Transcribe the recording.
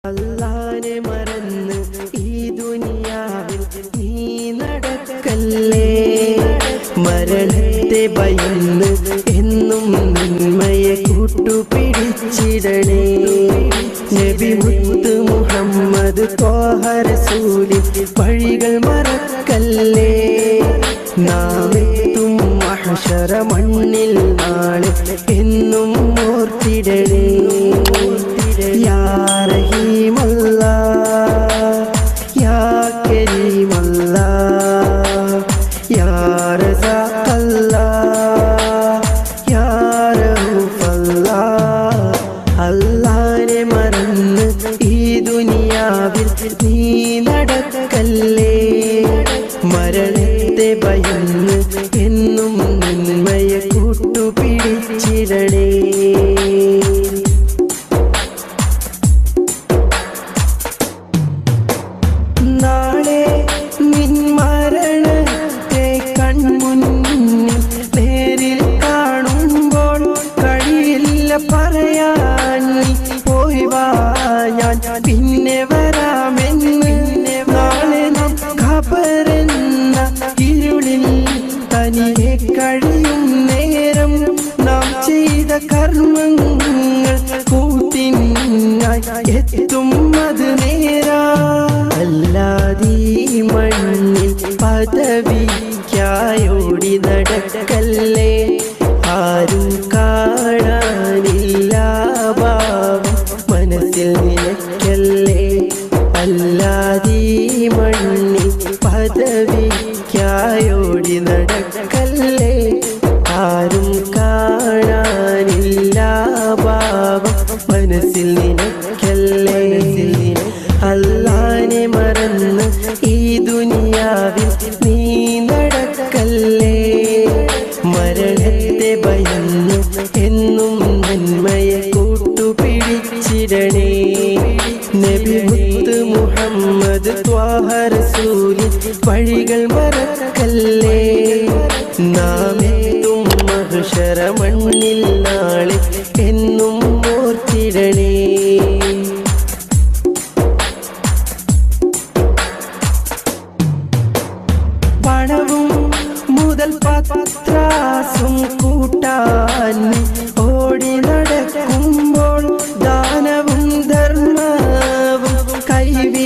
അല്ലാനെ മറന്ന് ഈ ദുനിയാവിൽ നീ നടക്കല്ലേ മരണത്തെ ഭയന്ന് എന്നും നന്മയെ കൂട്ടുപിടിച്ചിടണേ നബി മുത്ത് മുഹമ്മദ് തോഹരസൂലി വഴികൾ മറക്കല്ലേ നാം എത്തും മഹശറ മണ്ണിൽ നാളെ എന്നും ഓർത്തിടണേ യാ റഹീമല്ല യാ കരീമല്ല യാ റസാഖല്ല യാ റഊഫല്ല അല്ലാനെ മറന്ന് ഈ ദുനിയാവിൽ നീ നടക്കല്ലേ മരണത്തെ ഭയന്ന് എന്നും നന്മയെ കൂട്ടുപിടിച്ചിടണേ നാളെ നിൻ മരണത്തെ കൺമുന്നിൽ നേരിൽ കാണുമ്പോൾ കഴിയില്ല പറയാൻ നീ പോയി വാ ഞാൻ പിന്നെ വരാമെന്ന് നാളെ നാം ഖബറെന്ന ഇരുളിൽ തനിയെ കഴിയും നേരം നാം ചെയ്ത കർമ്മങ്ങൾ കൂട്ടിനായി എത്തും അത് നേരാ അല്ലാതീ മണ്ണിൽ പദവിക്കായോടി നടക്കല്ലേ ആരും കാണാനില്ല ഭാവം മനസ്സിൽ നിനക്കല്ലേ അല്ലാതീ മണ്ണിൽ പദവിക്കായോടി നടക്കല്ലേ ആരും കാണാനില്ല ഭാവം മനസ്സിൽ നിനക്കല്ലേ അല്ലാനെ മറന്ന് ഈ ദുനിയാവിൽ നീ നടക്കല്ലേ മരണത്തെ ഭയന്ന് എന്നും നന്മയെ കൂട്ടുപിടിച്ചിടണേ നബി മുത്ത് മുഹമ്മദ് ത്വാഹ റസൂലി വഴികൾ മറക്കല്ലേ നാം എത്തും മഹുഷറ മണ്ണിൽ നാളെ എന്നും ഓർത്തിടണേ പണവും മുതൽ പത്രാസും കൂട്ടാൻ ഓടി നടക്കുമ്പോൾ ദാനവും ധർമ്മവും കൈവിട്ട